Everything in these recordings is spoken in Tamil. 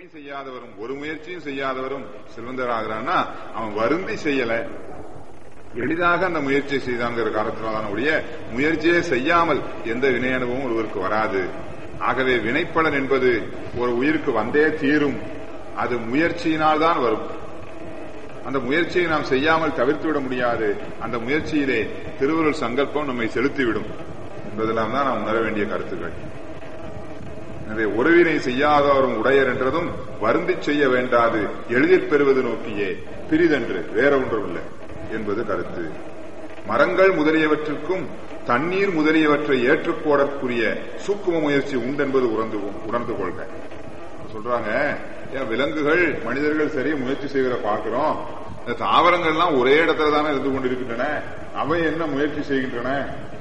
எதையும் செய்யாதவரும் ஒரு முயற்சியும் செய்யாதவரும் செல்வந்தராகிறான்னா அவன் வருந்தி செய்யல எளிதாக அந்த முயற்சியை செய்தாங்கிற காரணத்தினால ஒழிய முயற்சியே செய்யாமல் எந்த வினை அனுபவமும் ஒருவருக்கு வராது ஆகவே வினைப்பலன் என்பது ஒரு உயிருக்கு வந்தே தீரும் அது முயற்சியினால் தான் வரும் அந்த முயற்சியை நாம் செய்யாமல் தவிர்த்து விட முடியாது அந்த முயற்சியிலே திருவருள் சங்கல்பம் நம்மை செலுத்திவிடும் என்பதெல்லாம் தான் நாம் உணர வேண்டிய கருத்துக்கள் எனவே உறவினை செய்யாதவரும் உடையர் என்றதும் வருந்தி செய்ய வேண்டாது எளிதில் பெறுவது நோக்கியே பிரிதென்று வேற ஒன்றும் இல்லை என்பது கருத்து மரங்கள் முதலியவற்றுக்கும் தண்ணீர் முதலியவற்றை ஏற்றுக்கோடற்குரிய சூக்கும முயற்சி உண்டென்பது உணர்ந்து உணர்ந்து கொள்க சொல்றாங்க ஏன் விலங்குகள் மனிதர்கள் சரி முயற்சி செய்கிற பார்க்கிறோம் இந்த தாவரங்கள்லாம் ஒரே இடத்துல தானே இருந்து கொண்டிருக்கின்றன அவை என்ன முயற்சி செய்கின்றன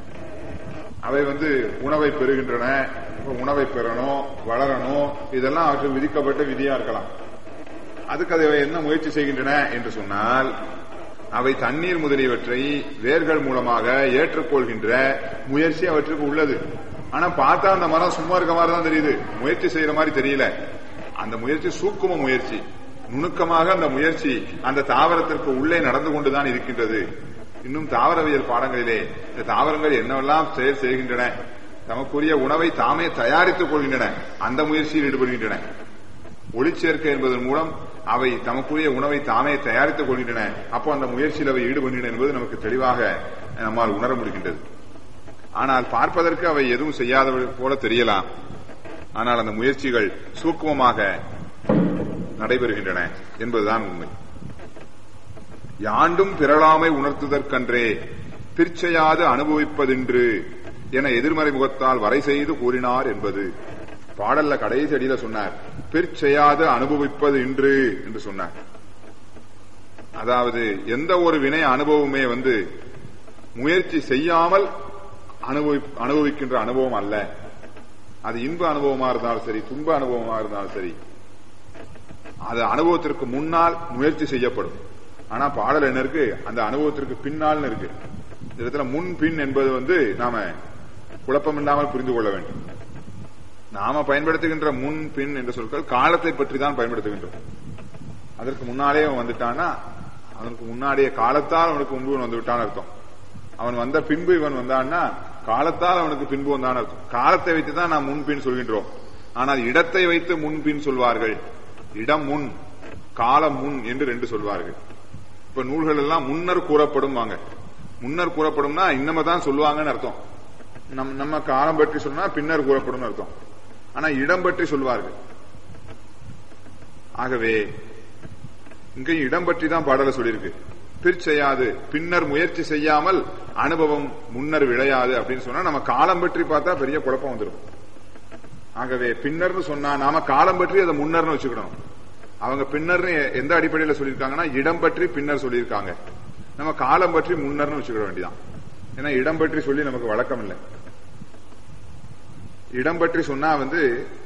அவை வந்து உணவை பெறுகின்றன உணவை பெறணும் வளரணும் இதெல்லாம் அவற்றுக்கு விதிக்கப்பட்ட விதியா இருக்கலாம் அதுக்கு அதை என்ன முயற்சி செய்கின்றன என்று சொன்னால் அவை தண்ணீர் முதலியவற்றை வேர்கள் மூலமாக ஏற்றுக்கொள்கின்ற முயற்சி அவற்றுக்கு உள்ளது ஆனா பார்த்தா அந்த மரம் சும்மா இருக்க மாதிரி தான் தெரியுது முயற்சி செய்யற மாதிரி தெரியல அந்த முயற்சி சூக்கும முயற்சி நுணுக்கமாக அந்த முயற்சி அந்த தாவரத்திற்கு உள்ளே நடந்து கொண்டுதான் இருக்கின்றது இன்னும் தாவரவியல் பாடங்களிலே இந்த தாவரங்கள் என்னவெல்லாம் செயல் செய்கின்றன தமக்குரிய உணவை தாமே தயாரித்துக் கொள்கின்றன அந்த முயற்சியில் ஈடுபடுகின்றன ஒளிச்சேர்க்கை என்பதன் மூலம் அவை தமக்குரிய உணவை தாமே தயாரித்துக் கொள்கின்றன அப்போ அந்த முயற்சியில் அவை ஈடுபடுகின்றன என்பது நமக்கு தெளிவாக நம்மால் உணர முடிகின்றது ஆனால் பார்ப்பதற்கு அவை எதுவும் செய்யாதவர்கள் போல தெரியலாம் ஆனால் அந்த முயற்சிகள் சூக்குமமாக நடைபெறுகின்றன என்பதுதான் உண்மை யாண்டும் பிறழாமை உணர்த்துதற்கன்றே பிற்செயாது அனுபவிப்பதென்று என எதிர்மறை முகத்தால் வரை செய்து கூறினார் என்பது பாடல்ல கடைசி அடியில சொன்னார் பிற்செயாது அனுபவிப்பது இன்று என்று சொன்னார் அதாவது எந்த ஒரு வினை அனுபவமே வந்து முயற்சி செய்யாமல் அனுபவி அனுபவிக்கின்ற அனுபவம் அல்ல அது இன்ப அனுபவமா இருந்தாலும் சரி துன்ப அனுபவமா இருந்தாலும் சரி அது அனுபவத்திற்கு முன்னால் முயற்சி செய்யப்படும் ஆனா பாடல் என்ன இருக்கு அந்த அனுபவத்திற்கு பின்னால் இருக்கு இந்த இடத்துல முன் பின் என்பது வந்து நாம குழப்பம் இல்லாமல் புரிந்து கொள்ள வேண்டும் நாம பயன்படுத்துகின்ற முன் பின் என்ற சொற்கள் காலத்தை பற்றி தான் பயன்படுத்துகின்றோம் அதற்கு முன்னாலே அவன் வந்துட்டான்னா அவனுக்கு முன்னாடியே காலத்தால் அவனுக்கு முன்பு வந்து விட்டான்னு அர்த்தம் அவன் வந்த பின்பு இவன் வந்தான்னா காலத்தால் அவனுக்கு பின்பு வந்தான் அர்த்தம் காலத்தை வைத்து தான் நாம் முன்பின் சொல்கின்றோம் ஆனால் இடத்தை வைத்து முன்பின் சொல்வார்கள் இடம் முன் காலம் முன் என்று ரெண்டு சொல்வார்கள் இப்ப நூல்கள் எல்லாம் முன்னர் கூறப்படும் வாங்க முன்னர் கூறப்படும்னா இன்னம தான் சொல்லுவாங்கன்னு அர்த்தம் நம் நம்ம காலம் பற்றி சொன்னா பின்னர் கூறப்படும் அர்த்தம் ஆனா இடம் பற்றி சொல்வார்கள் ஆகவே இங்கேயும் இடம் பற்றி தான் பாடல சொல்லியிருக்கு பிற்செய்யாது பின்னர் முயற்சி செய்யாமல் அனுபவம் முன்னர் விளையாது அப்படின்னு சொன்னா நம்ம காலம் பற்றி பார்த்தா பெரிய குழப்பம் வந்துடும் ஆகவே பின்னர்னு சொன்னா நாம காலம் பற்றி அதை முன்னர்னு வச்சுக்கணும் அவங்க பின்னர்னு எந்த அடிப்படையில சொல்லியிருக்காங்கன்னா இடம் பற்றி பின்னர் சொல்லியிருக்காங்க நம்ம காலம் பற்றி முன்னர்னு வச்சுக்கிட வேண்டியதான் ஏன்னா இடம் பற்றி சொல்லி நமக்கு வழக்கம் இல்லை இடம் பற்றி சொன்னா வந்து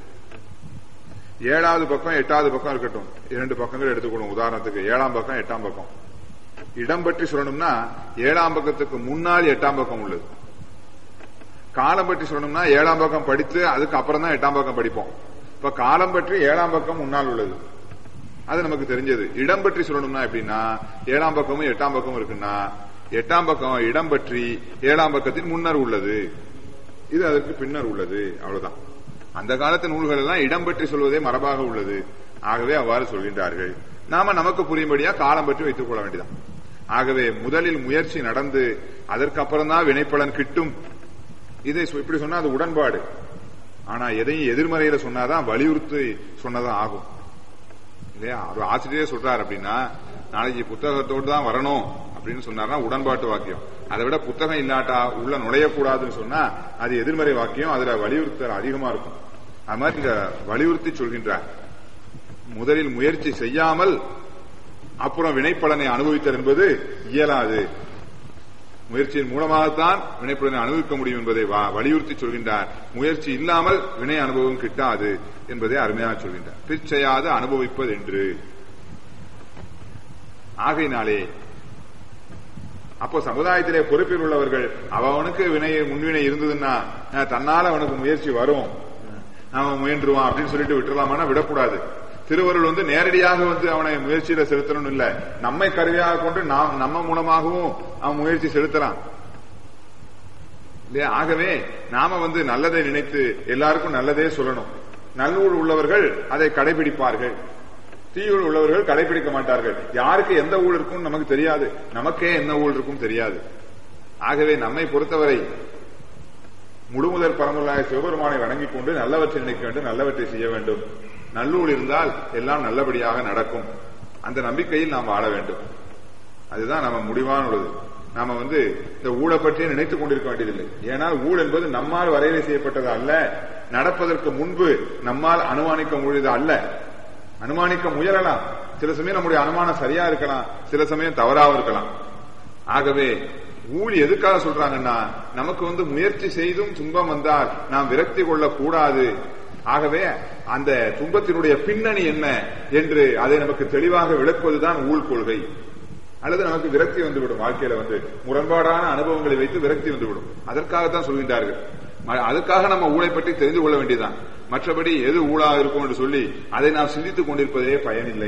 ஏழாவது பக்கம் எட்டாவது பக்கம் இருக்கட்டும் இரண்டு பக்கங்கள் எடுத்துக்கணும் உதாரணத்துக்கு ஏழாம் பக்கம் எட்டாம் பக்கம் இடம் பற்றி சொல்லணும்னா ஏழாம் பக்கத்துக்கு முன்னால் எட்டாம் பக்கம் உள்ளது காலம் பற்றி சொல்லணும்னா ஏழாம் பக்கம் படித்து அதுக்கு அப்புறம் தான் எட்டாம் பக்கம் படிப்போம் இப்ப காலம் பற்றி ஏழாம் பக்கம் முன்னால் உள்ளது அது நமக்கு தெரிஞ்சது இடம் பற்றி சொல்லணும்னா எப்படின்னா ஏழாம் பக்கமும் எட்டாம் பக்கமும் இருக்குன்னா எட்டாம் பக்கம் இடம் பற்றி ஏழாம் பக்கத்தின் முன்னர் உள்ளது இது அதற்கு பின்னர் உள்ளது அவ்வளவுதான் அந்த காலத்து நூல்கள் எல்லாம் இடம் பற்றி சொல்வதே மரபாக உள்ளது ஆகவே அவ்வாறு சொல்கின்றார்கள் நாம நமக்கு புரியும்படியா காலம் பற்றி வைத்துக் கொள்ள வேண்டியதான் ஆகவே முதலில் முயற்சி நடந்து அதற்கப்புறம் தான் வினைப்பலன் கிட்டும் இதை இப்படி சொன்னா அது உடன்பாடு ஆனா எதையும் எதிர்மறையில சொன்னாதான் வலியுறுத்தி சொன்னதான் ஆகும் இல்லையா அவர் ஆசிரியரே சொல்றாரு அப்படின்னா நாளைக்கு புத்தகத்தோடு தான் வரணும் அப்படின்னு சொன்னார்னா உடன்பாட்டு வாக்கியம் அதை விட புத்தகம் இல்லாட்டா உள்ள நுழையக்கூடாதுன்னு சொன்னா அது எதிர்மறை வாக்கியம் அதுல வலியுறுத்தல் அதிகமா இருக்கும் அது மாதிரி இங்க வலியுறுத்தி சொல்கின்றார் முதலில் முயற்சி செய்யாமல் அப்புறம் வினைப்பலனை அனுபவித்தல் என்பது இயலாது முயற்சியின் மூலமாகத்தான் வினைப்பலனை அனுபவிக்க முடியும் என்பதை வலியுறுத்தி சொல்கின்றார் முயற்சி இல்லாமல் வினை அனுபவம் கிட்டாது என்பதை அருமையாக சொல்கின்றார் பிற்செய்யாது அனுபவிப்பது என்று ஆகையினாலே அப்போ சமுதாயத்திலே பொறுப்பில் உள்ளவர்கள் அவனுக்கு வினை முன்வினை இருந்ததுன்னா தன்னால அவனுக்கு முயற்சி வரும் அவன் முயன்றுவான் அப்படின்னு சொல்லிட்டு விட்டுலாமான்னா விடக்கூடாது திருவருள் வந்து நேரடியாக வந்து அவனை முயற்சியில செலுத்தணும் இல்ல நம்மை கருவியாக கொண்டு நாம் நம்ம மூலமாகவும் அவன் முயற்சி செலுத்தலாம் இல்லையா ஆகவே நாம வந்து நல்லதை நினைத்து எல்லாருக்கும் நல்லதே சொல்லணும் நல்லூர் உள்ளவர்கள் அதை கடைபிடிப்பார்கள் தீயுள் உள்ளவர்கள் கடைபிடிக்க மாட்டார்கள் யாருக்கு எந்த ஊழ் இருக்கும் நமக்கு தெரியாது நமக்கே என்ன ஊழ் இருக்கும் தெரியாது ஆகவே நம்மை பொறுத்தவரை முழுமுதற் பரமுள்ளாய சிவபெருமானை வணங்கிக் கொண்டு நல்லவற்றை நினைக்க வேண்டும் நல்லவற்றை செய்ய வேண்டும் நல்லூர் இருந்தால் எல்லாம் நல்லபடியாக நடக்கும் அந்த நம்பிக்கையில் நாம் வாழ வேண்டும் அதுதான் நம்ம முடிவான உள்ளது நாம வந்து இந்த ஊழை பற்றியே நினைத்துக் கொண்டிருக்க வேண்டியதில்லை ஏனால் ஊழ் என்பது நம்மால் வரையறை செய்யப்பட்டது அல்ல நடப்பதற்கு முன்பு நம்மால் அனுமானிக்க முடியது அல்ல அனுமானிக்க முயலலாம் சில சமயம் நம்முடைய அனுமானம் சரியா இருக்கலாம் சில சமயம் தவறாவும் இருக்கலாம் ஆகவே ஊழ் எதுக்காக சொல்றாங்கன்னா நமக்கு வந்து முயற்சி செய்தும் துன்பம் வந்தால் நாம் விரக்தி கொள்ளக் கூடாது ஆகவே அந்த துன்பத்தினுடைய பின்னணி என்ன என்று அதை நமக்கு தெளிவாக விளக்குவதுதான் ஊழ் கொள்கை அல்லது நமக்கு விரக்தி வந்துவிடும் வாழ்க்கையில வந்து முரண்பாடான அனுபவங்களை வைத்து விரக்தி வந்துவிடும் அதற்காகத்தான் சொல்கின்றார்கள் அதுக்காக நம்ம ஊழை பற்றி தெரிந்து கொள்ள வேண்டியதுதான் மற்றபடி எது ஊழாக இருக்கும் என்று சொல்லி அதை நாம் சிந்தித்துக் கொண்டிருப்பதே பயனில்லை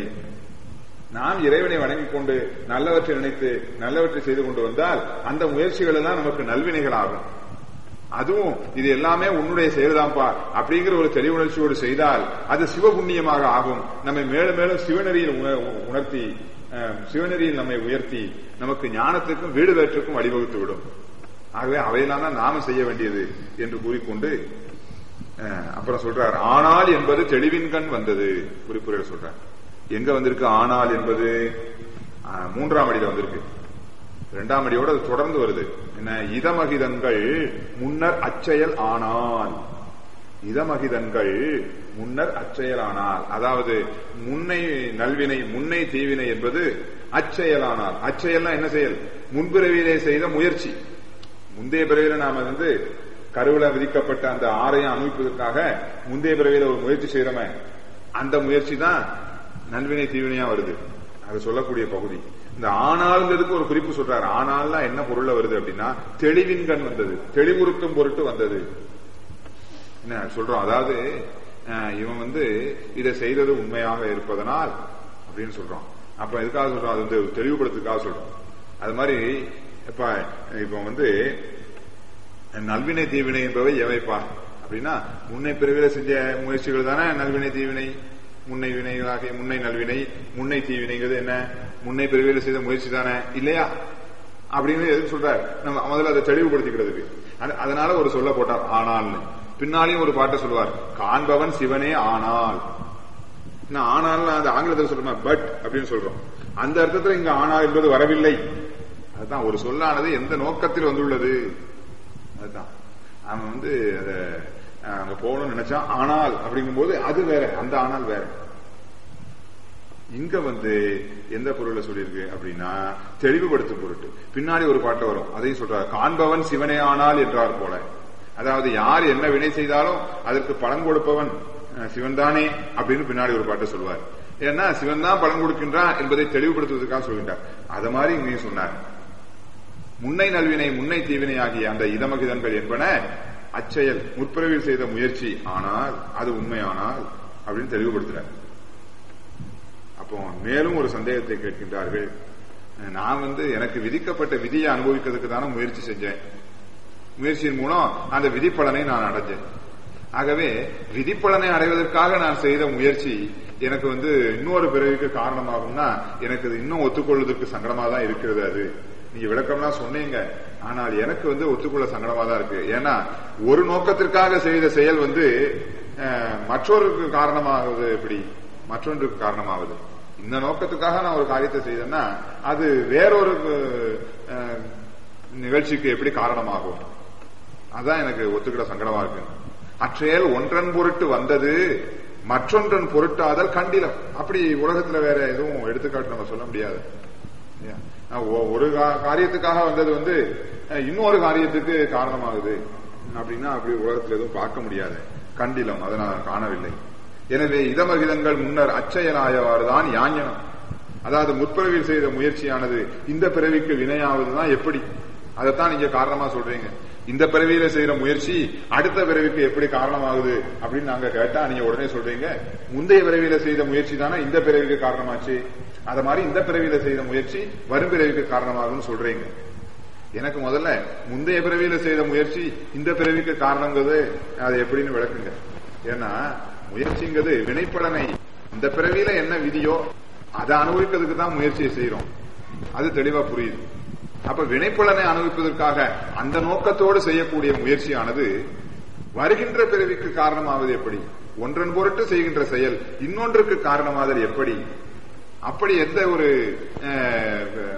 நாம் இறைவனை வணங்கிக் கொண்டு நல்லவற்றை நினைத்து நல்லவற்றை செய்து கொண்டு வந்தால் அந்த முயற்சிகள் எல்லாம் நமக்கு நல்வினைகள் ஆகும் அதுவும் இது எல்லாமே உன்னுடைய செயல்தான்ப்பா அப்படிங்கிற ஒரு தெளிவுணர்ச்சியோடு செய்தால் அது சிவபுண்ணியமாக ஆகும் நம்மை மேலும் மேலும் சிவநெறியில் உணர்த்தி சிவநெறியில் நம்மை உயர்த்தி நமக்கு ஞானத்துக்கும் வீடு வேற்றுக்கும் வழிவகுத்து விடும் ஆகவே அவையெல்லாம் தான் நாம செய்ய வேண்டியது என்று கூறிக்கொண்டு அப்புறம் சொல்றார் ஆனால் என்பது தெளிவின் கண் வந்தது குறிப்புரையில் சொல்றார் எங்க வந்திருக்கு ஆனால் என்பது மூன்றாம் அடியில வந்திருக்கு இரண்டாம் அடியோட அது தொடர்ந்து வருது என்ன இதமகிதங்கள் முன்னர் அச்செயல் ஆனால் இதமகிதங்கள் முன்னர் அச்செயலானால் அதாவது முன்னை நல்வினை முன்னை தீவினை என்பது அச்செயலானால் அச்செயல்னா என்ன செயல் முன்பிறவியிலே செய்த முயற்சி முந்தைய பிறவியில நாம வந்து கருவில விதிக்கப்பட்ட அந்த ஆரையும் அமைப்பதற்காக முந்தைய பிறவியில ஒரு முயற்சி செய்யறோமே அந்த முயற்சி தான் நல்வினை தீவினையா வருது அது சொல்லக்கூடிய பகுதி இந்த ஆனால்ங்கிறதுக்கு ஒரு குறிப்பு சொல்றாரு ஆனால்னா என்ன பொருள்ல வருது அப்படின்னா தெளிவின் கண் வந்தது தெளிவுறுத்தும் பொருட்டு வந்தது என்ன சொல்றோம் அதாவது இவன் வந்து இதை செய்தது உண்மையாக இருப்பதனால் அப்படின்னு சொல்றோம் அப்ப எதுக்காக சொல்றோம் அது வந்து தெளிவுபடுத்துக்காக சொல்றோம் அது மாதிரி இப்ப இப்ப வந்து நல்வினை தீவினை என்பவை எவைப்பா அப்படின்னா முன்னை பிறவில செஞ்ச முயற்சிகள் தானே நல்வினை தீவினை முன்னை வினைகளாகிய முன்னை நல்வினை முன்னை தீவினைங்கிறது என்ன முன்னை பிறவியில செய்த முயற்சி தானே இல்லையா அப்படின்னு எதுக்கு சொல்றாரு நம்ம முதல்ல அதை தெளிவுபடுத்திக்கிறதுக்கு அதனால ஒரு சொல்ல போட்டார் ஆனால்னு பின்னாலையும் ஒரு பாட்டை சொல்லுவார் காண்பவன் சிவனே ஆனால் ஆனால் அந்த ஆங்கிலத்தில் சொல்றோம் பட் அப்படின்னு சொல்றோம் அந்த அர்த்தத்தில் இங்க ஆனால் என்பது வரவில்லை அதுதான் ஒரு சொல்லானது எந்த நோக்கத்தில் வந்துள்ளது அதுதான் அவன் வந்து அதை அங்க போகணும்னு நினைச்சா ஆனால் அப்படிங்கும் போது அது வேற அந்த ஆனால் வேற இங்க வந்து எந்த பொருளை சொல்லியிருக்கு அப்படின்னா தெளிவுபடுத்தும் பொருட்டு பின்னாடி ஒரு பாட்டு வரும் அதையும் சொல்றாரு காண்பவன் சிவனே ஆனால் என்றார் போல அதாவது யார் என்ன வினை செய்தாலும் அதற்கு பலன் கொடுப்பவன் சிவன் தானே அப்படின்னு பின்னாடி ஒரு பாட்டை சொல்லுவார் ஏன்னா சிவன் தான் பலன் கொடுக்கின்றான் என்பதை தெளிவுபடுத்துவதற்காக சொல்கின்றார் அத மாதிரி இங்கேயும் சொன்னார் முன்னை நல்வினை முன்னை தீவினை ஆகிய அந்த இதமகிதங்கள் என்பன அச்செயல் முற்பிறவில் செய்த முயற்சி ஆனால் அது உண்மையானால் அப்படின்னு தெளிவுபடுத்துறார் அப்போ மேலும் ஒரு சந்தேகத்தை கேட்கின்றார்கள் நான் வந்து எனக்கு விதிக்கப்பட்ட விதியை அனுபவிக்கிறதுக்கு தானே முயற்சி செஞ்சேன் முயற்சியின் மூலம் அந்த விதிப்பலனை நான் அடைஞ்சேன் ஆகவே விதிப்பலனை அடைவதற்காக நான் செய்த முயற்சி எனக்கு வந்து இன்னொரு பிறவிக்கு காரணமாகும்னா எனக்கு இன்னும் ஒத்துக்கொள்வதற்கு சங்கடமா தான் இருக்கிறது அது நீங்க விளக்கம்லாம் சொன்னீங்க ஆனால் எனக்கு வந்து ஒத்துக்கொள்ள சங்கடமா தான் இருக்கு ஏன்னா ஒரு நோக்கத்திற்காக செய்த செயல் வந்து மற்றொருக்கு காரணமாகுது எப்படி மற்றொன்றுக்கு காரணமாகுது இந்த நோக்கத்துக்காக நான் ஒரு காரியத்தை செய்தேன்னா அது வேறொரு நிகழ்ச்சிக்கு எப்படி காரணமாகும் அதான் எனக்கு ஒத்துக்கிட சங்கடமா இருக்கு அற்றையல் ஒன்றன் பொருட்டு வந்தது மற்றொன்றன் பொருட்டாதல் கண்டிலம் அப்படி உலகத்துல வேற எதுவும் எடுத்துக்காட்டு நம்ம சொல்ல முடியாது ஒரு காரியத்துக்காக வந்தது வந்து இன்னொரு காரியத்துக்கு காரணமாகுது அப்படின்னா அப்படி உலகத்துல எதுவும் பார்க்க முடியாது கண்டிலம் அதை நான் காணவில்லை எனவே இதமகிதங்கள் முன்னர் அச்சயனாயவாறுதான் யாஞ்சனம் அதாவது முற்பிறவியில் செய்த முயற்சியானது இந்த பிறவிக்கு வினையாவதுதான் எப்படி அதைத்தான் நீங்க காரணமா சொல்றீங்க இந்த பிறவியில செய்யற முயற்சி அடுத்த பிறவிக்கு எப்படி காரணமாகுது அப்படின்னு நாங்க கேட்டா நீங்க உடனே சொல்றீங்க முந்தைய பிறவியில செய்த முயற்சி தானே இந்த பிறவிக்கு காரணமாச்சு அத மாதிரி இந்த பிறவியில செய்த முயற்சி வரும் பிறவிக்கு காரணமாகும்னு சொல்றீங்க எனக்கு முதல்ல முந்தைய பிறவியில செய்த முயற்சி இந்த பிறவிக்கு காரணங்கிறது அது எப்படின்னு விளக்குங்க ஏன்னா முயற்சிங்கிறது வினைப்பலனை இந்த பிறவியில என்ன விதியோ அதை அனுபவிக்கிறதுக்கு தான் முயற்சியை செய்யறோம் அது தெளிவா புரியுது அப்ப வினைப்பலனை அனுபவிப்பதற்காக அந்த நோக்கத்தோடு செய்யக்கூடிய முயற்சியானது வருகின்ற பிறவிக்கு காரணமாவது எப்படி ஒன்றன் பொருட்டு செய்கின்ற செயல் இன்னொன்றுக்கு காரணமாதல் எப்படி அப்படி எந்த ஒரு அஹ்,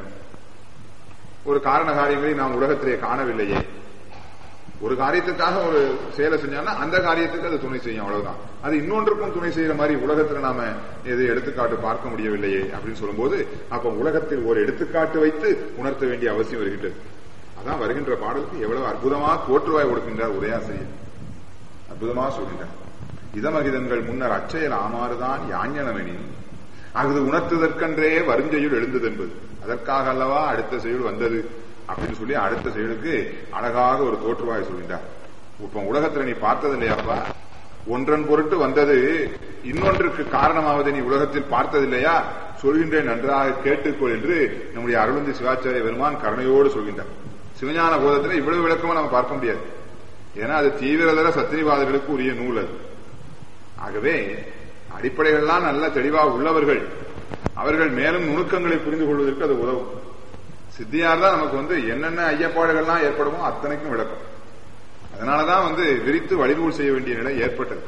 ஒரு காரண காரியங்களை நாம் உலகத்திலே காணவில்லையே ஒரு காரியத்துக்காக ஒரு செயலை செஞ்சோம்னா அந்த காரியத்துக்கு அது துணை செய்யும் அவ்வளவுதான் அது இன்னொன்றுக்கும் துணை செய்யற மாதிரி உலகத்துல நாம எது எடுத்துக்காட்டு பார்க்க முடியவில்லையே அப்படின்னு சொல்லும்போது அப்ப உலகத்தில் ஒரு எடுத்துக்காட்டு வைத்து உணர்த்த வேண்டிய அவசியம் வருகின்றது அதான் வருகின்ற பாடலுக்கு எவ்வளவு அற்புதமா தோற்றுவாய் கொடுக்கின்றார் உரையாசிரியர் அற்புதமா சொல்கின்றார் இதமகிதங்கள் முன்னர் அச்செயல் ஆமாறுதான் யாஞனமெனின் அகுது உணர்த்துதற்கென்றே வருஞ்செயுள் எழுந்தது என்பது அதற்காக அல்லவா அடுத்த செயல் வந்தது அப்படின்னு சொல்லி அடுத்த செயலுக்கு அழகாக ஒரு தோற்றுவாய் சொல்கின்றார் இப்ப உலகத்துல நீ பார்த்தது இல்லையாப்பா ஒன்றன் பொருட்டு வந்தது இன்னொன்றுக்கு காரணமாவது நீ உலகத்தில் பார்த்ததில்லையா சொல்கின்றேன் நன்றாக கேட்டுக்கொள் என்று நம்முடைய அருளந்தி சிவாச்சாரிய பெருமான் கருணையோடு சொல்கின்றார் சிவஞான போதத்துல இவ்வளவு விளக்கமா நம்ம பார்க்க முடியாது ஏன்னா அது தீவிரதர சத்திரிவாதிகளுக்கு உரிய நூல் அது ஆகவே அடிப்படைகள்லாம் நல்ல தெளிவாக உள்ளவர்கள் அவர்கள் மேலும் நுணுக்கங்களை புரிந்து கொள்வதற்கு அது உதவும் சித்தியார் தான் நமக்கு வந்து என்னென்ன ஐயப்பாடுகள்லாம் ஏற்படுமோ அத்தனைக்கும் விளக்கம் அதனாலதான் வந்து விரித்து வழிநூல் செய்ய வேண்டிய நிலை ஏற்பட்டது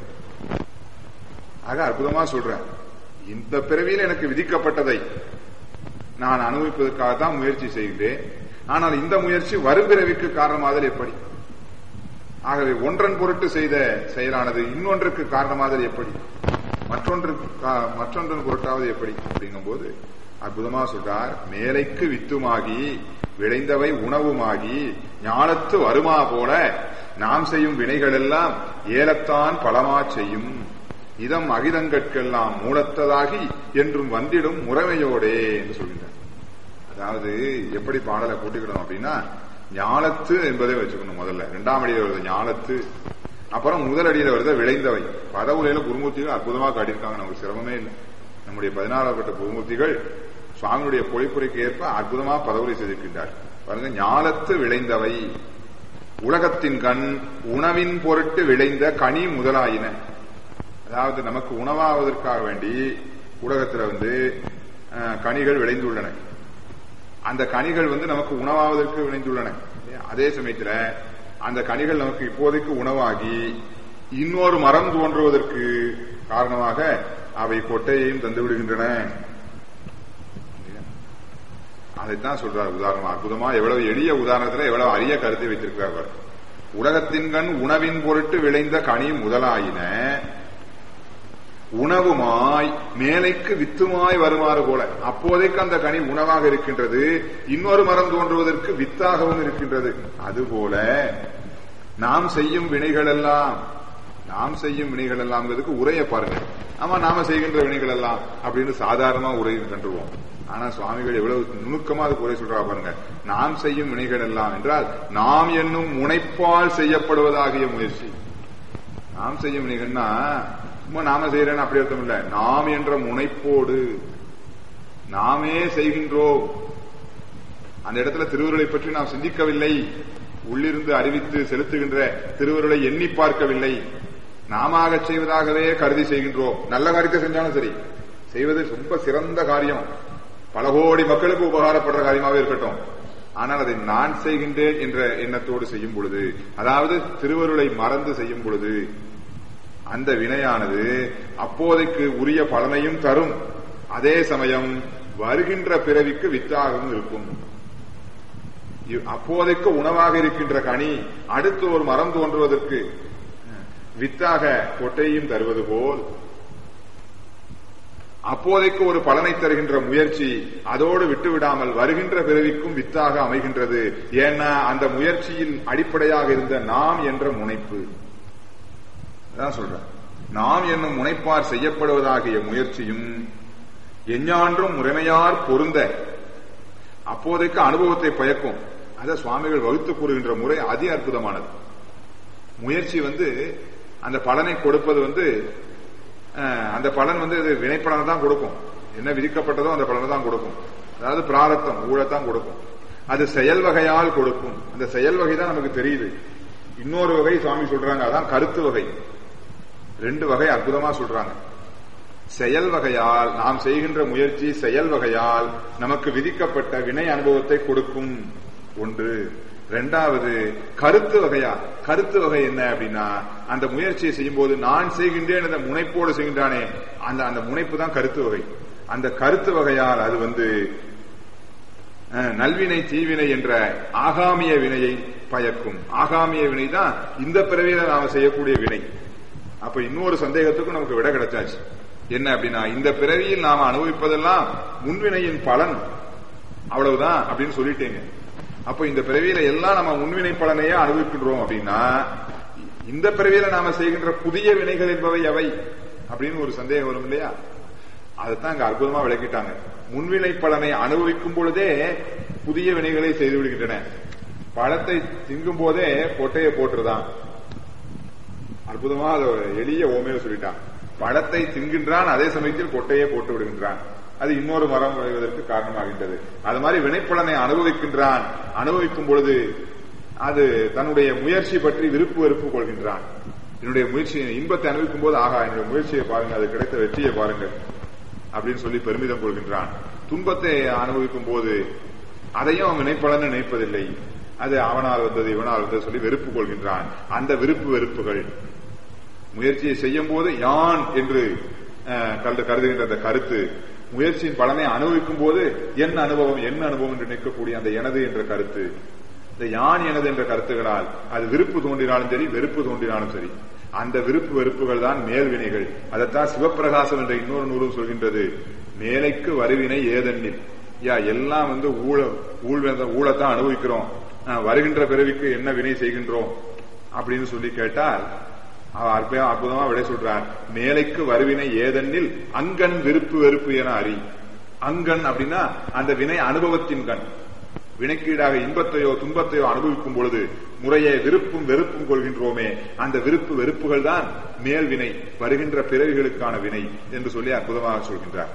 ஆக அற்புதமா சொல்றேன் இந்த பிறவியில் எனக்கு விதிக்கப்பட்டதை நான் அனுபவிப்பதற்காக தான் முயற்சி செய்கிறேன் ஆனால் இந்த முயற்சி வரும் பிறவிக்கு காரணமாதல் எப்படி ஆகவே ஒன்றன் பொருட்டு செய்த செயலானது இன்னொன்றுக்கு காரணமாதல் எப்படி மற்றொன்று கா- மற்றொன்றன் பொருட்டாவது எப்படி அப்படிங்கும்போது அற்புதமா சொல்றார் மேலைக்கு வித்துமாகி விளைந்தவை உணவுமாகி ஞானத்து வருமா போல நாம் செய்யும் வினைகள் எல்லாம் ஏலத்தான் பலமா செய்யும் இதம் அகிதங்கட்கெல்லாம் மூலத்ததாகி என்றும் வந்திடும் முறைமையோடே என்று சொல்கின்றார் அதாவது எப்படி பாடலை கூட்டிக்கணும் அப்படின்னா ஞாலத்து என்பதை வச்சுக்கணும் முதல்ல இரண்டாம் அடியில் வருது ஞாலத்து அப்புறம் முதல் அடியில் வருது விளைந்தவை பதவுரையில குருமூர்த்திகள் அற்புதமா காட்டியிருக்காங்க நமக்கு சிரமமே இல்லை நம்முடைய பதினாறாப்பட்ட குருமூர்த்திகள் சுவாமியுடைய பொழிப்புரைக்கு ஏற்ப அற்புதமா பதவுரை செய்திருக்கின்றார் பாருங்க ஞாலத்து விளைந்தவை உலகத்தின் கண் உணவின் பொருட்டு விளைந்த கனி முதலாயின அதாவது நமக்கு உணவாவதற்காக வேண்டி உலகத்துல வந்து அஹ், கனிகள் விளைந்துள்ளன அந்த கனிகள் வந்து நமக்கு உணவாவதற்கு விளைந்துள்ளன அதே சமயத்துல அந்த கனிகள் நமக்கு இப்போதைக்கு உணவாகி இன்னொரு மரம் தோன்றுவதற்கு காரணமாக அவை கொட்டையையும் தந்து விடுகின்றன அதைத்தான் சொல்றார் உதாரணம் அற்புதமா எவ்வளவு எளிய உதாரணத்துல எவ்வளவு அரிய கருத்தை வைத்திருக்கிறார் பாரு. உலகத்தின் கண் உணவின் பொருட்டு விளைந்த கனி முதலாயின உணவுமாய் மேலைக்கு வித்துமாய் வருமாறு போல அப்போதைக்கு அந்த கனி உணவாக இருக்கின்றது இன்னொரு மரம் தோன்றுவதற்கு வித்தாகவும் இருக்கின்றது அதுபோல நாம் செய்யும் வினைகள் எல்லாம் நாம் செய்யும் வினைகள் எல்லாம்ங்கிறதுக்கு உரைய பாருங்க ஆமா நாம செய்கின்ற வினைகள் எல்லாம் அப்படின்னு சாதாரணமா உரை கண்டுருவோம் ஆனா சுவாமிகள் எவ்வளவு நுணுக்கமா அது உரை சொல்றா பாருங்க நாம் செய்யும் வினைகள் எல்லாம் என்றால் நாம் என்னும் முனைப்பால் செய்யப்படுவதாகிய முயற்சி நாம் செய்யும் வினைகள்னா சும்மா நாம செய்யறேன்னு அப்படி அர்த்தம் இல்ல நாம் என்ற முனைப்போடு நாமே செய்கின்றோம் அந்த இடத்துல திருவருளை பற்றி நாம் சிந்திக்கவில்லை உள்ளிருந்து அறிவித்து செலுத்துகின்ற திருவருளை எண்ணி பார்க்கவில்லை நாம செய்வதாகவே கருதி செய்கின்றோம் நல்ல காரியத்தை செஞ்சாலும் சரி செய்வது ரொம்ப சிறந்த காரியம் பல கோடி மக்களுக்கு உபகாரப்படுற காரியமாவே இருக்கட்டும் ஆனால் அதை நான் செய்கின்றேன் என்ற எண்ணத்தோடு செய்யும் பொழுது அதாவது திருவருளை மறந்து செய்யும் பொழுது அந்த வினையானது அப்போதைக்கு உரிய பலனையும் தரும் அதே சமயம் வருகின்ற பிறவிக்கு வித்தாகவும் இருக்கும் இ- அப்போதைக்கு உணவாக இருக்கின்ற கனி அடுத்து ஒரு மரம் தோன்றுவதற்கு வித்தாக கொட்டையும் தருவது போல் அப்போதைக்கு ஒரு பலனை தருகின்ற முயற்சி அதோடு விட்டுவிடாமல் வருகின்ற பிறவிக்கும் வித்தாக அமைகின்றது ஏன்னா அந்த முயற்சியின் அடிப்படையாக இருந்த நாம் என்ற முனைப்பு அதான் சொல்றேன் நாம் என்னும் முனைப்பார் செய்யப்படுவதாகிய முயற்சியும் எஞ்ஞான்றும் முறைமையார் பொருந்த அப்போதைக்கு அனுபவத்தை பயக்கும் அத சுவாமிகள் வகுத்து கூறுகின்ற முறை அதி அற்புதமானது முயற்சி வந்து அந்த பலனை கொடுப்பது வந்து அஹ், அந்த பலன் வந்து அது வினைப்பலனை தான் கொடுக்கும் என்ன விதிக்கப்பட்டதோ அந்த பலனை தான் கொடுக்கும் அதாவது பிராரத்தம் ஊழத்தான் கொடுக்கும் அது செயல் வகையால் கொடுக்கும் அந்த செயல் வகை தான் நமக்கு தெரியுது இன்னொரு வகை சுவாமி சொல்றாங்க அதான் கருத்து வகை ரெண்டு வகை அற்புதமா சொல்றாங்க செயல் வகையால் நாம் செய்கின்ற முயற்சி செயல் வகையால் நமக்கு விதிக்கப்பட்ட வினை அனுபவத்தை கொடுக்கும் ஒன்று இரண்டாவது கருத்து வகையா கருத்து வகை என்ன அப்படின்னா அந்த முயற்சியை செய்யும் போது நான் செய்கின்றேன் அந்த முனைப்போடு செய்கின்றானே அந்த அந்த முனைப்பு தான் கருத்து வகை அந்த கருத்து வகையால் அது வந்து அஹ், நல்வினை தீவினை என்ற ஆகாமிய வினையை பயக்கும் ஆகாமிய வினை தான் இந்த பிறவியில நாம செய்யக்கூடிய வினை அப்ப இன்னொரு சந்தேகத்துக்கும் நமக்கு விட கிடைச்சாச்சு என்ன அப்படின்னா இந்த பிறவியில் நாம அனுபவிப்பதெல்லாம் முன்வினையின் பலன் அவ்வளவுதான் அப்படின்னு சொல்லிட்டேங்க அப்ப இந்த பிறவியில எல்லாம் நம்ம முன்வினை பலனையே அனுபவிக்கின்றோம் அப்படின்னா இந்த பிறவியில நாம செய்கின்ற புதிய வினைகள் என்பவை எவை அப்படின்னு ஒரு சந்தேகம் வரும் இல்லையா அதைத்தான் இங்க அற்புதமா விளக்கிட்டாங்க முன்வினை பலனை அனுபவிக்கும் பொழுதே புதிய வினைகளை செய்து விடுகின்றன பழத்தை திங்கும் போதே கொட்டையை போட்டுருதான் அற்புதமா அதை ஒரு எளிய ஓமையில சொல்லிட்டான் பழத்தை தின்கின்றான் அதே சமயத்தில் கொட்டையை போட்டு விடுகின்றான் அது இன்னொரு மரம் விளைவதற்கு காரணமாகின்றது அது மாதிரி வினைப்பலனை அனுபவிக்கின்றான் அனுபவிக்கும் பொழுது அது தன்னுடைய முயற்சி பற்றி விருப்பு வெறுப்பு கொள்கின்றான் என்னுடைய முயற்சி இன்பத்தை அனுபவிக்கும் போது ஆகா என்னுடைய முயற்சியை பாருங்க அது கிடைத்த வெற்றியை பாருங்க அப்படின்னு சொல்லி பெருமிதம் கொள்கின்றான் துன்பத்தை அனுபவிக்கும் போது அதையும் அவன் வினைப்பலன் நினைப்பதில்லை அது அவனால் வந்தது இவனால் வந்தது சொல்லி வெறுப்பு கொள்கின்றான் அந்த விருப்பு வெறுப்புகள் முயற்சியை செய்யும் போது யான் என்று அஹ், கருது- கருதுகின்ற அந்த கருத்து முயற்சியின் பலனை அனுபவிக்கும் போது என் அனுபவம் என் அனுபவம் என்று நிற்கக்கூடிய அந்த எனது என்ற கருத்து இந்த யான் எனது என்ற கருத்துகளால் அது விருப்பு தோன்றினாலும் சரி வெறுப்பு தோன்றினாலும் சரி அந்த விருப்பு வெறுப்புகள் தான் மேல்வினைகள் அதைத்தான் சிவப்பிரகாசம் என்ற இன்னொரு நூலும் சொல்கின்றது மேலைக்கு வருவினை ஏதென்னில் யா எல்லாம் வந்து ஊழ ஊழ் ஊழத்தான் அனுபவிக்கிறோம் அஹ், வருகின்ற பிறவிக்கு என்ன வினை செய்கின்றோம் அப்படின்னு சொல்லி கேட்டால் அவர் அற்புதமா அற்புதமா விடை சொல்றார் மேலைக்கு வருவினை ஏதென்னில் அங்கன் விருப்பு வெறுப்பு என அறி அங்கன் அப்படின்னா அந்த வினை அனுபவத்தின் கண் வினைக்கீடாக இன்பத்தையோ துன்பத்தையோ அனுபவிக்கும் பொழுது முறையே விருப்பும் வெறுப்பும் கொள்கின்றோமே அந்த விருப்பு வெறுப்புகள் தான் மேல் வினை வருகின்ற பிறவிகளுக்கான வினை என்று சொல்லி அற்புதமாக சொல்கின்றார்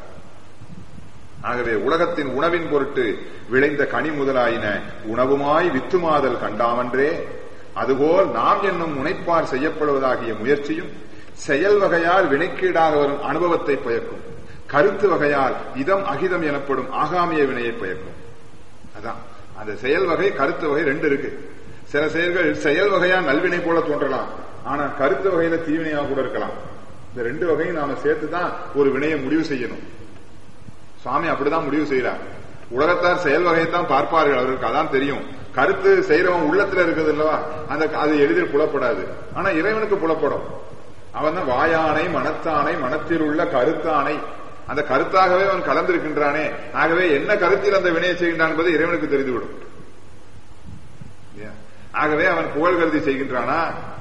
ஆகவே உலகத்தின் உணவின் பொருட்டு விளைந்த கனி முதலாயின உணவுமாய் வித்துமாதல் கண்டாமன்றே அதுபோல் நாம் என்னும் முனைப்பார் செய்யப்படுவதாகிய முயற்சியும் செயல் வகையால் வினைக்கீடாக வரும் அனுபவத்தை பயக்கும் கருத்து வகையால் இதம் அகிதம் எனப்படும் ஆகாமிய வினையை பயக்கும் அதான் அந்த செயல் வகை கருத்து வகை ரெண்டு இருக்கு சில செயல்கள் செயல் வகையா நல்வினை போல தோன்றலாம் ஆனா கருத்து வகையில தீவினையா கூட இருக்கலாம் இந்த ரெண்டு வகையும் நாம சேர்த்து தான் ஒரு வினையை முடிவு செய்யணும் சுவாமி அப்படிதான் முடிவு செய்யறார் உலகத்தார் செயல் வகையைத்தான் பார்ப்பார்கள் அவருக்கு அதான் தெரியும் கருத்து செய்யறவன் உள்ளத்துல இருக்குது அல்லவா அந்த அது எளிதில் புலப்படாது ஆனா இறைவனுக்கு புலப்படும் அவன் தான் வாயானை மனத்தானை மனத்தில் உள்ள கருத்தானை அந்த கருத்தாகவே அவன் கலந்திருக்கின்றானே ஆகவே என்ன கருத்தில் அந்த வினையை செய்கின்றான் என்பது இறைவனுக்கு தெரிந்துவிடும் இல்லையா? ஆகவே அவன் புகழ் கருதி செய்கின்றானா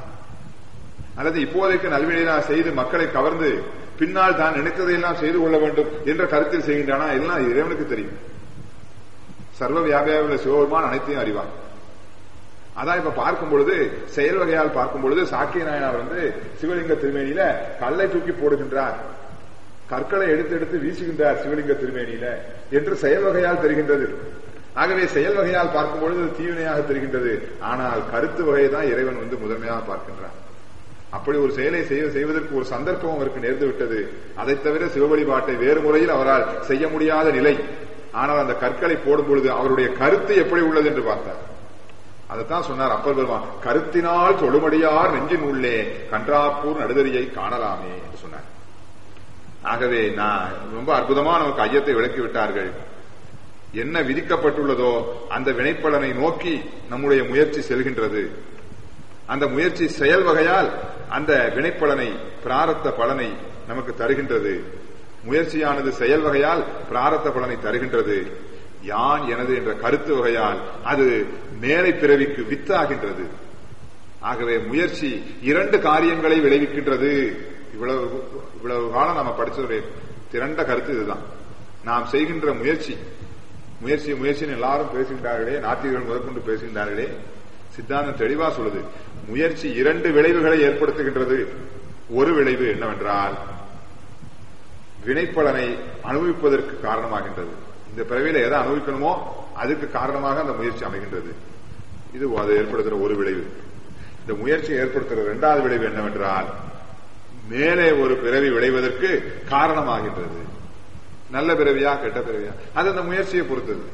அல்லது இப்போதைக்கு நல்வினையா செய்து மக்களை கவர்ந்து பின்னால் தான் நினைத்ததையெல்லாம் செய்து கொள்ள வேண்டும் என்ற கருத்தில் செய்கின்றானா எல்லாம் இறைவனுக்கு தெரியும் சர்வ வியாபியாவில் சிவபெருமான் அனைத்தையும் அறிவான் அதான் இப்ப பார்க்கும் பொழுது செயல் வகையால் பார்க்கும் பொழுது சாக்கிய நாயனார் வந்து சிவலிங்க திருமேனியில கல்லை தூக்கி போடுகின்றார் கற்களை எடுத்து எடுத்து வீசுகின்றார் சிவலிங்க திருமேனியில என்று செயல் வகையால் தெரிகின்றது ஆகவே செயல் வகையால் பார்க்கும் பொழுது அது தீவினையாக தெரிகின்றது ஆனால் கருத்து வகையை தான் இறைவன் வந்து முதன்மையாக பார்க்கின்றான் அப்படி ஒரு செயலை செய்ய செய்வதற்கு ஒரு சந்தர்ப்பம் அவருக்கு நேர்ந்து விட்டது அதைத் தவிர சிவ வழிபாட்டை வேறு முறையில் அவரால் செய்ய முடியாத நிலை ஆனால் அந்த கற்களை போடும் பொழுது அவருடைய கருத்து எப்படி உள்ளது என்று பார்த்தார் அதைத்தான் சொன்னார் அப்பர் பெருமான் கருத்தினால் தொழுமடியார் நெஞ்சின் உள்ளே கன்றாப்பூர் நடுதறியை காணலாமே என்று சொன்னார் ஆகவே நான் ரொம்ப அற்புதமா நமக்கு ஐயத்தை விளக்கி விட்டார்கள் என்ன விதிக்கப்பட்டுள்ளதோ அந்த வினைப்பலனை நோக்கி நம்முடைய முயற்சி செல்கின்றது அந்த முயற்சி செயல் வகையால் அந்த வினைப்பலனை பிராரத்த பலனை நமக்கு தருகின்றது முயற்சியானது செயல் வகையால் பிராரத்த பலனை தருகின்றது யான் எனது என்ற கருத்து வகையால் அது மேலை பிறவிக்கு வித்தாகின்றது ஆகவே முயற்சி இரண்டு காரியங்களை விளைவிக்கின்றது இவ்வளவு இவ்வளவு காலம் நாம படிச்சதுடைய திரண்ட கருத்து இதுதான் நாம் செய்கின்ற முயற்சி முயற்சி முயற்சின்னு எல்லாரும் பேசுகின்றார்களே நாத்திகர்கள் முதற்கொண்டு பேசுகின்றார்களே சித்தாந்தம் தெளிவா சொல்லுது முயற்சி இரண்டு விளைவுகளை ஏற்படுத்துகின்றது ஒரு விளைவு என்னவென்றால் வினைப்பலனை அனுபவிப்பதற்கு காரணமாகின்றது இந்த பிறவியில எதை அனுபவிக்கணுமோ அதுக்கு காரணமாக அந்த முயற்சி அமைகின்றது இது அது ஏற்படுத்துகிற ஒரு விளைவு இந்த முயற்சியை ஏற்படுத்துகிற இரண்டாவது விளைவு என்னவென்றால் மேலே ஒரு பிறவி விளைவதற்கு காரணமாகின்றது நல்ல பிறவியா கெட்ட பிறவியா அது அந்த முயற்சியை பொறுத்தது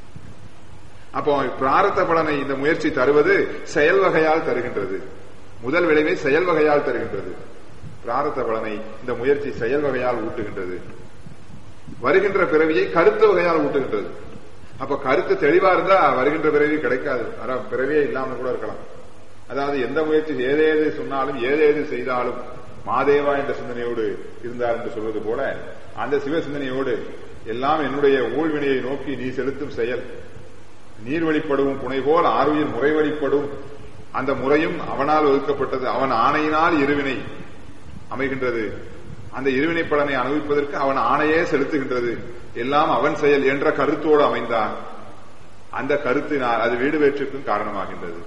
அப்போ பிராரத்த பலனை இந்த முயற்சி தருவது செயல் வகையால் தருகின்றது முதல் விளைவை செயல் வகையால் தருகின்றது பிராரத்த பலனை இந்த முயற்சி செயல் வகையால் ஊட்டுகின்றது வருகின்ற பிறவியை கருத்து வகையால் ஊட்டுகின்றது அப்ப கருத்து தெளிவா இருந்தா வருகின்ற பிறவி கிடைக்காது பிறவியே இல்லாம கூட இருக்கலாம் அதாவது எந்த முயற்சி ஏதேது சொன்னாலும் ஏதேது செய்தாலும் மாதேவா என்ற சிந்தனையோடு இருந்தார் என்று சொல்வது போல அந்த சிவ சிந்தனையோடு எல்லாம் என்னுடைய ஊழ்வினையை நோக்கி நீ செலுத்தும் செயல் நீர் வழிப்படும் புனை போல் ஆறுயிர் முறை வழிப்படும் அந்த முறையும் அவனால் ஒதுக்கப்பட்டது அவன் ஆணையினால் இருவினை அமைகின்றது அந்த இருவினை பலனை அனுபவிப்பதற்கு அவன் ஆணையே செலுத்துகின்றது எல்லாம் அவன் செயல் என்ற கருத்தோடு அமைந்தான் அந்த கருத்தினால் அது வீடு வேற்றுக்கும் காரணமாகின்றது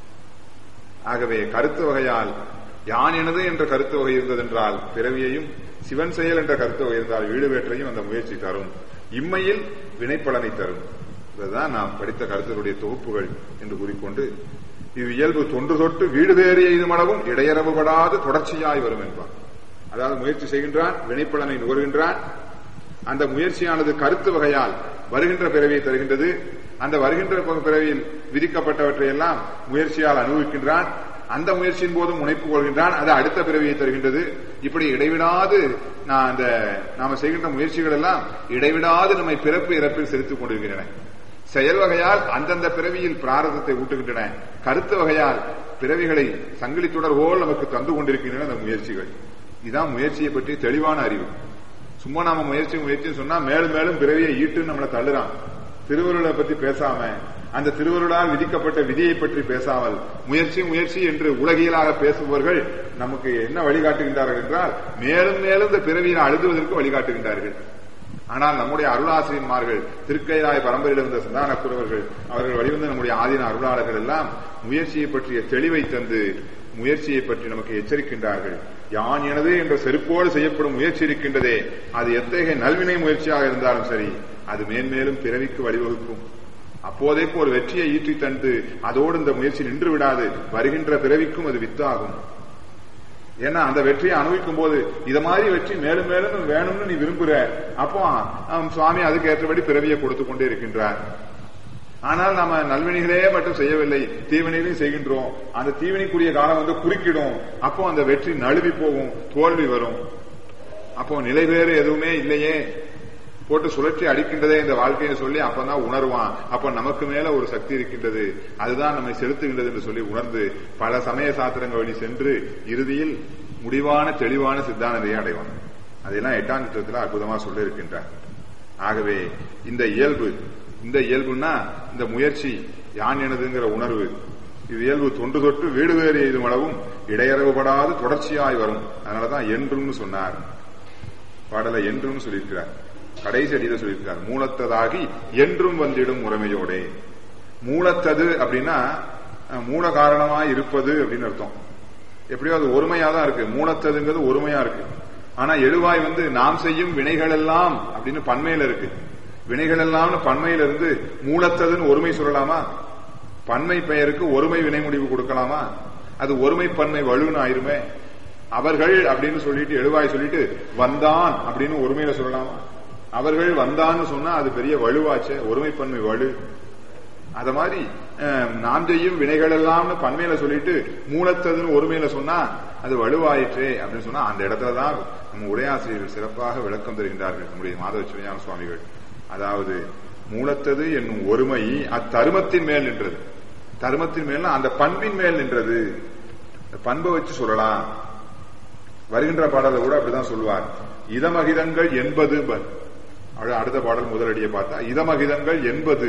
ஆகவே கருத்து வகையால் யான் எனது என்ற கருத்து வகை இருந்ததென்றால் பிறவியையும் சிவன் செயல் என்ற கருத்து வகை இருந்தால் வீடு வேற்றையும் அந்த முயற்சி தரும் இம்மையில் வினைப்பலனை தரும் இதுதான் நாம் படித்த கருத்துடைய தொகுப்புகள் என்று கூறிக்கொண்டு இது இயல்பு தொன்று தொட்டு வீடு வேறு எய்துமளவும் இடையறவுபடாது தொடர்ச்சியாய் வரும் என்பார் அதாவது முயற்சி செய்கின்றான் வினைப்பலனை நுகர்கின்றான் அந்த முயற்சியானது கருத்து வகையால் வருகின்ற பிறவியை தருகின்றது அந்த வருகின்ற பிறவியில் விதிக்கப்பட்டவற்றை எல்லாம் முயற்சியால் அனுபவிக்கின்றான் அந்த முயற்சியின் போதும் முனைப்பு கொள்கின்றான் அது அடுத்த பிறவியை தருகின்றது இப்படி இடைவிடாது நான் அந்த நாம செய்கின்ற முயற்சிகள் எல்லாம் இடைவிடாது நம்மை பிறப்பு இறப்பில் செலுத்திக் கொண்டிருக்கின்றன செயல் வகையால் அந்தந்த பிறவியில் பிராரதத்தை ஊட்டுகின்றன கருத்து வகையால் பிறவிகளை சங்கிலி தொடர் போல் நமக்கு தந்து கொண்டிருக்கின்றன அந்த முயற்சிகள் இதுதான் முயற்சியை பற்றி தெளிவான அறிவு சும்மா நாம முயற்சி முயற்சி சொன்னா மேலும் மேலும் பிறவியை ஈட்டு நம்மளை தள்ளுறான் திருவருளை பத்தி பேசாம அந்த திருவருளால் விதிக்கப்பட்ட விதியை பற்றி பேசாமல் முயற்சி முயற்சி என்று உலகியலாக பேசுபவர்கள் நமக்கு என்ன வழிகாட்டுகின்றார்கள் என்றால் மேலும் மேலும் இந்த பிறவியை அழுதுவதற்கு வழிகாட்டுகின்றார்கள் ஆனால் நம்முடைய அருளாசிரியன்மார்கள் திருக்கைலாய பரம்பரையில் இருந்த சந்தான குறவர்கள் அவர்கள் வழிவந்த நம்முடைய ஆதீன அருளாளர்கள் எல்லாம் முயற்சியை பற்றிய தெளிவை தந்து முயற்சியை பற்றி நமக்கு எச்சரிக்கின்றார்கள் யான் எனது என்ற செருப்போடு செய்யப்படும் முயற்சி இருக்கின்றதே அது எத்தகைய நல்வினை முயற்சியாக இருந்தாலும் சரி அது மேன்மேலும் பிறவிக்கு வழிவகுக்கும் அப்போதைக்கு ஒரு வெற்றியை ஈற்றி தந்து அதோடு இந்த முயற்சி நின்று விடாது வருகின்ற பிறவிக்கும் அது வித்தாகும் ஏன்னா அந்த வெற்றியை அனுபவிக்கும் போது இத மாதிரி வெற்றி மேலும் மேலும் வேணும்னு நீ விரும்புற அப்போ சுவாமி அதுக்கு ஏற்றபடி பிறவியை கொடுத்து கொண்டே இருக்கின்றார் ஆனால் நாம நல்வினைகளே மட்டும் செய்யவில்லை தீவினைகளையும் செய்கின்றோம் அந்த தீவினைக்குரிய காலம் வந்து குறுக்கிடும் அப்போ அந்த வெற்றி நழுவி போகும் தோல்வி வரும் அப்போ நிலை வேறு எதுவுமே இல்லையே போட்டு சுழற்சி அடிக்கின்றதே இந்த வாழ்க்கையை சொல்லி அப்பதான் உணர்வான் அப்ப நமக்கு மேல ஒரு சக்தி இருக்கின்றது அதுதான் நம்மை செலுத்துகின்றது என்று சொல்லி உணர்ந்து பல சமய சாத்திரங்கள் வழி சென்று இறுதியில் முடிவான தெளிவான சித்தாந்தத்தை அடைவான் அதெல்லாம் எட்டாம் திட்டத்தில் அற்புதமா சொல்லி இருக்கின்றார் ஆகவே இந்த இயல்பு இந்த இயல்புன்னா இந்த முயற்சி யான் எனதுங்கிற உணர்வு இது இயல்பு தொன்று தொட்டு வீடு வேறு எய்தும் அளவும் இடையறவுபடாது தொடர்ச்சியாய் வரும் அதனாலதான் என்றும்னு சொன்னார் பாடலை என்றும் சொல்லியிருக்கிறார் கடைசி அடியில சொல்லியிருக்கார் மூலத்ததாகி என்றும் வந்திடும் முறைமையோடே மூலத்தது அப்படின்னா மூல காரணமாய் இருப்பது அப்படின்னு அர்த்தம் எப்படியோ அது ஒருமையா தான் இருக்கு மூலத்ததுங்கிறது ஒருமையா இருக்கு ஆனா எழுவாய் வந்து நாம் செய்யும் வினைகள் எல்லாம் அப்படின்னு பன்மையில இருக்கு வினைகள் எல்லாம் பன்மையில இருந்து மூலத்ததுன்னு ஒருமை சொல்லலாமா பன்மை பெயருக்கு ஒருமை வினை முடிவு கொடுக்கலாமா அது ஒருமை பன்மை வலுன்னு ஆயிருமே அவர்கள் அப்படின்னு சொல்லிட்டு எழுவாய் சொல்லிட்டு வந்தான் அப்படின்னு ஒருமையில சொல்லலாமா அவர்கள் வந்தான்னு சொன்னா அது பெரிய வலுவாச்சே ஒருமைப்பன்மை வலு அத மாதிரி நாம் செய்யும் வினைகள் எல்லாம்னு பன்மையில சொல்லிட்டு மூலத்ததுன்னு ஒருமையில சொன்னா அது வலுவாயிற்றே அப்படின்னு சொன்னா அந்த இடத்துலதான் நம்ம உரையாசிரியர்கள் சிறப்பாக விளக்கம் தருகின்றார்கள் நம்முடைய மாதவ சிவஞான சுவாமிகள் அதாவது மூலத்தது என்னும் ஒருமை அத்தருமத்தின் மேல் நின்றது தருமத்தின் மேல் அந்த பண்பின் மேல் நின்றது பண்பை வச்சு சொல்லலாம் வருகின்ற பாடலை கூட அப்படிதான் சொல்வார் இதமகிதங்கள் என்பது அடுத்த பாடல் முதலடியை பார்த்தா இதமகிதங்கள் என்பது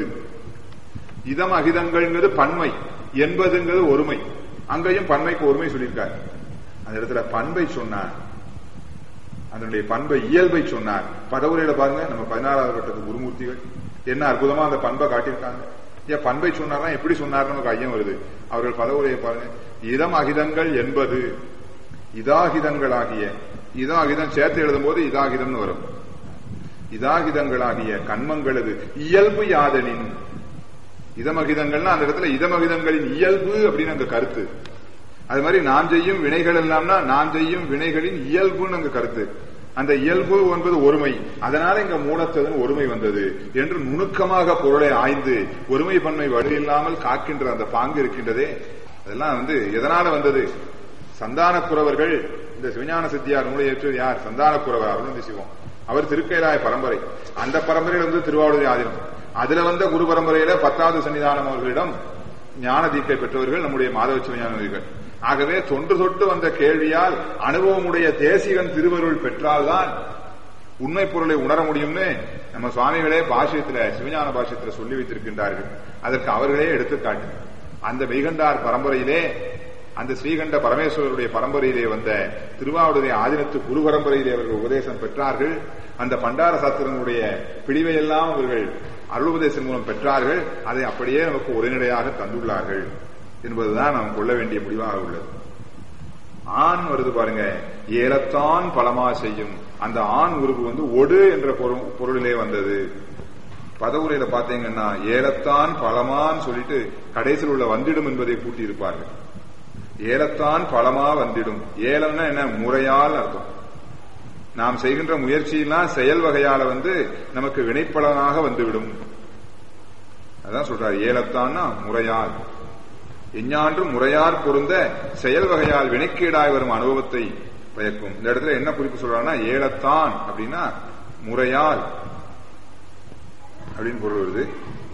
இதமகிதங்கள்ங்கிறது பன்மை என்பதுங்கிறது ஒருமை அங்கேயும் பன்மைக்கு ஒருமை சொல்லியிருக்கார் அந்த இடத்துல பண்பை சொன்னார் அதனுடைய பண்பை இயல்பை சொன்னார் பதவுரையில பாருங்க நம்ம பதினாறாவது கட்டத்து குருமூர்த்திகள் என்ன அற்புதமா அந்த பண்பை காட்டியிருக்காங்க ஏன் பண்பை சொன்னார்னா எப்படி சொன்னார்னு நமக்கு ஐயம் வருது அவர்கள் பதவுரையை பாருங்க இதம் அகிதங்கள் என்பது இதாகிதங்களாகிய இதாகிதம் சேர்த்து எழுதும் போது இதாகிதம்னு வரும் இதாகிதங்களாகிய கண்மங்களது இயல்பு யாதனின் இதமகிதங்கள்னா அந்த இடத்துல இதமகிதங்களின் இயல்பு அப்படின்னு அங்க கருத்து அது மாதிரி நான் செய்யும் வினைகள் எல்லாம்னா நான் செய்யும் வினைகளின் இயல்புன்னு அங்க கருத்து அந்த இயல்பு என்பது ஒருமை அதனால இங்க மூலத்ததன் ஒருமை வந்தது என்று நுணுக்கமாக பொருளை ஆய்ந்து ஒருமை பன்மை வலு இல்லாமல் காக்கின்ற அந்த பாங்கு இருக்கின்றதே அதெல்லாம் வந்து எதனால வந்தது சந்தானக்குறவர்கள் இந்த சிவஞான சித்தியார் நூலை ஏற்று யார் சந்தானக்குறவர் அருணந்தி சிவம் அவர் திருக்கைலாய பரம்பரை அந்த பரம்பரையில் வந்து திருவாவூர் ஆதீனம் அதுல வந்த குரு பரம்பரையில பத்தாவது சன்னிதானம் அவர்களிடம் ஞான தீக்கை பெற்றவர்கள் நம்முடைய மாதவ சிவஞானிகள் ஆகவே தொன்று தொட்டு வந்த கேள்வியால் அனுபவமுடைய தேசிகன் திருவருள் பெற்றால்தான் உண்மை பொருளை உணர முடியும்னு நம்ம சுவாமிகளே பாஷ்யத்துல சிவஞான பாஷ்யத்துல சொல்லி வைத்திருக்கின்றார்கள் அதற்கு அவர்களே எடுத்துக்காட்டு அந்த மெய்கண்டார் பரம்பரையிலே அந்த ஸ்ரீகண்ட பரமேஸ்வரருடைய பரம்பரையிலே வந்த திருவாவூருடைய ஆதினத்து குரு பரம்பரையிலே அவர்கள் உபதேசம் பெற்றார்கள் அந்த பண்டார சாஸ்திரங்களுடைய பிடிவையெல்லாம் அவர்கள் அருளுபதேசம் மூலம் பெற்றார்கள் அதை அப்படியே நமக்கு உரைநடையாக தந்துள்ளார்கள் என்பதுதான் நாம் கொள்ள வேண்டிய முடிவாக உள்ளது ஆண் வருது பாருங்க ஏலத்தான் பலமா செய்யும் அந்த ஆண் உருவு வந்து ஒடு என்ற பொருளிலே வந்தது பதவுரையில பாத்தீங்கன்னா ஏலத்தான் பலமான்னு சொல்லிட்டு கடைசியில் உள்ள வந்திடும் என்பதை கூட்டி இருப்பார்கள் ஏலத்தான் பலமா வந்திடும் ஏலம்னா என்ன முறையால் அர்த்தம் நாம் செய்கின்ற முயற்சியெல்லாம் செயல் வகையால வந்து நமக்கு வினைப்பலனாக வந்துவிடும் அதான் சொல்றாரு ஏலத்தான்னா முறையால் எஞ்ஞான்றும் முறையார் பொருந்த செயல் வகையால் வினைக்கீடாய் வரும் அனுபவத்தை பயக்கும் இந்த இடத்துல என்ன குறிப்பு சொல்றாங்கன்னா ஏலத்தான் அப்படின்னா முறையால் அப்படின்னு பொருள் வருது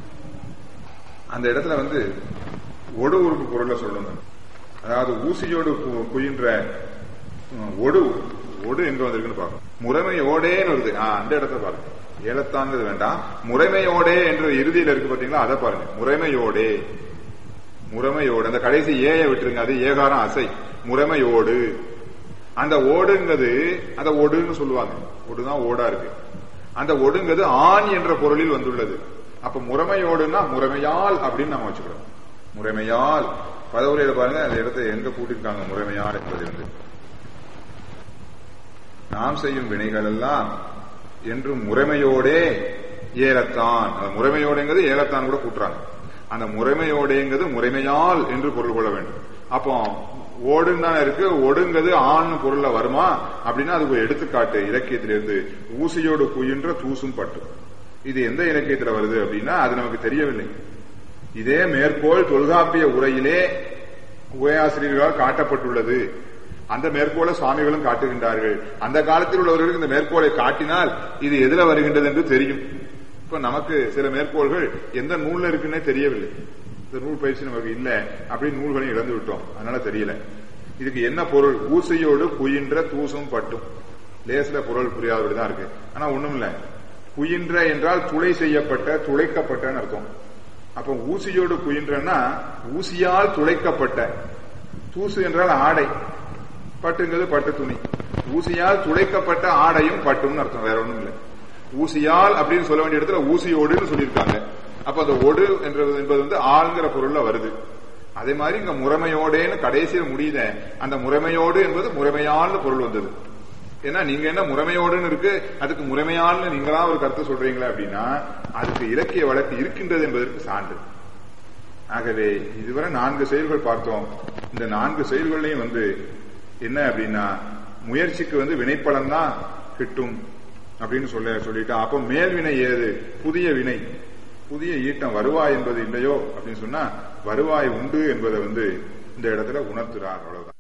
அந்த இடத்துல வந்து ஒடு உறுப்பு பொருளை சொல்லணும் அதாவது ஊசியோடு குயின்ற ஒடு ஒடு என்று வந்திருக்குன்னு பார்க்கணும் முறைமையோடேன்னு வருது அந்த இடத்த பாருங்க ஏலத்தாங்கிறது வேண்டாம் முறைமையோடே என்ற இறுதியில் இருக்கு பாத்தீங்களா அதை பாருங்க முறைமையோடே முறைமையோடு அந்த கடைசி ஏய விட்டுருங்க அது ஏகாரம் அசை முறைமையோடு அந்த ஓடுங்கிறது அந்த ஒடுன்னு சொல்லுவாங்க ஒடுதான் ஓடா இருக்கு அந்த ஒடுங்கிறது ஆண் என்ற பொருளில் வந்துள்ளது அப்ப முறைமையோடுன்னா முறைமையால் அப்படின்னு நம்ம வச்சுக்கிறோம் முறைமையால் பதவுரையில பாருங்க அந்த இடத்தை எங்க கூட்டிருக்காங்க முறைமையால் என்பதை வந்து நாம் செய்யும் வினைகள் எல்லாம் என்று முறைமையோடே ஏலத்தான் அந்த முறைமையோடங்கிறது ஏலத்தான் கூட கூட்டுறாங்க அந்த முறைமையோடேங்கிறது முறைமையால் என்று பொருள் கொள்ள வேண்டும் அப்போ ஓடுன்னு தானே இருக்கு ஒடுங்கிறது ஆண் பொருள்ல வருமா அப்படின்னா அதுக்கு ஒரு எடுத்துக்காட்டு இலக்கியத்திலிருந்து ஊசியோடு குயின்ற தூசும் பட்டு இது எந்த இலக்கியத்துல வருது அப்படின்னா அது நமக்கு தெரியவில்லை இதே மேற்கோள் தொல்காப்பிய உரையிலே உரையாசிரியர்களால் காட்டப்பட்டுள்ளது அந்த மேற்கோளை சுவாமிகளும் காட்டுகின்றார்கள் அந்த காலத்தில் உள்ளவர்களுக்கு இந்த மேற்கோளை காட்டினால் இது எதுல வருகின்றது என்று தெரியும் இப்ப நமக்கு சில மேற்கோள்கள் எந்த நூல்ல இருக்குன்னே தெரியவில்லை இந்த நூல் பயிற்சி நமக்கு இல்ல அப்படின்னு நூல்களையும் இழந்து விட்டோம் அதனால தெரியல இதுக்கு என்ன பொருள் ஊசையோடு குயின்ற தூசும் பட்டும் லேசில பொருள் புரியாதபடிதான் இருக்கு ஆனா ஒண்ணும் இல்ல குயின்ற என்றால் துளை செய்யப்பட்ட துளைக்கப்பட்டன்னு அர்த்தம் அப்ப ஊசியோடு குயின்றன்னா ஊசியால் துளைக்கப்பட்ட தூசு என்றால் ஆடை பட்டுங்கிறது பட்டு துணி ஊசியால் துளைக்கப்பட்ட ஆடையும் பட்டும்னு அர்த்தம் வேற ஒண்ணும் இல்லை ஊசியால் அப்படின்னு சொல்ல வேண்டிய இடத்துல ஊசியோடுன்னு சொல்லியிருக்காங்க அப்ப அந்த ஒடு என்றது என்பது வந்து ஆளுங்கிற பொருள்ல வருது அதே மாதிரி இங்க முறைமையோடேன்னு கடைசியில் முடியுத அந்த முறைமையோடு என்பது முறைமையால்னு பொருள் வந்தது ஏன்னா நீங்க என்ன முறைமையோடுன்னு இருக்கு அதுக்கு முறைமையால்னு நீங்களா ஒரு கருத்து சொல்றீங்களா அப்படின்னா அதுக்கு இலக்கிய வழக்கு இருக்கின்றது என்பதற்கு சான்று ஆகவே இதுவரை நான்கு செயல்கள் பார்த்தோம் இந்த நான்கு செயல்களையும் வந்து என்ன அப்படின்னா முயற்சிக்கு வந்து வினைப்பலன் தான் கிட்டும் அப்படின்னு சொல்ல சொல்லிட்டா அப்போ மேல் வினை ஏது புதிய வினை புதிய ஈட்டம் வருவாய் என்பது இல்லையோ அப்படின்னு சொன்னா வருவாய் உண்டு என்பதை வந்து இந்த இடத்துல உணர்த்துறார் அவ்வளவுதான்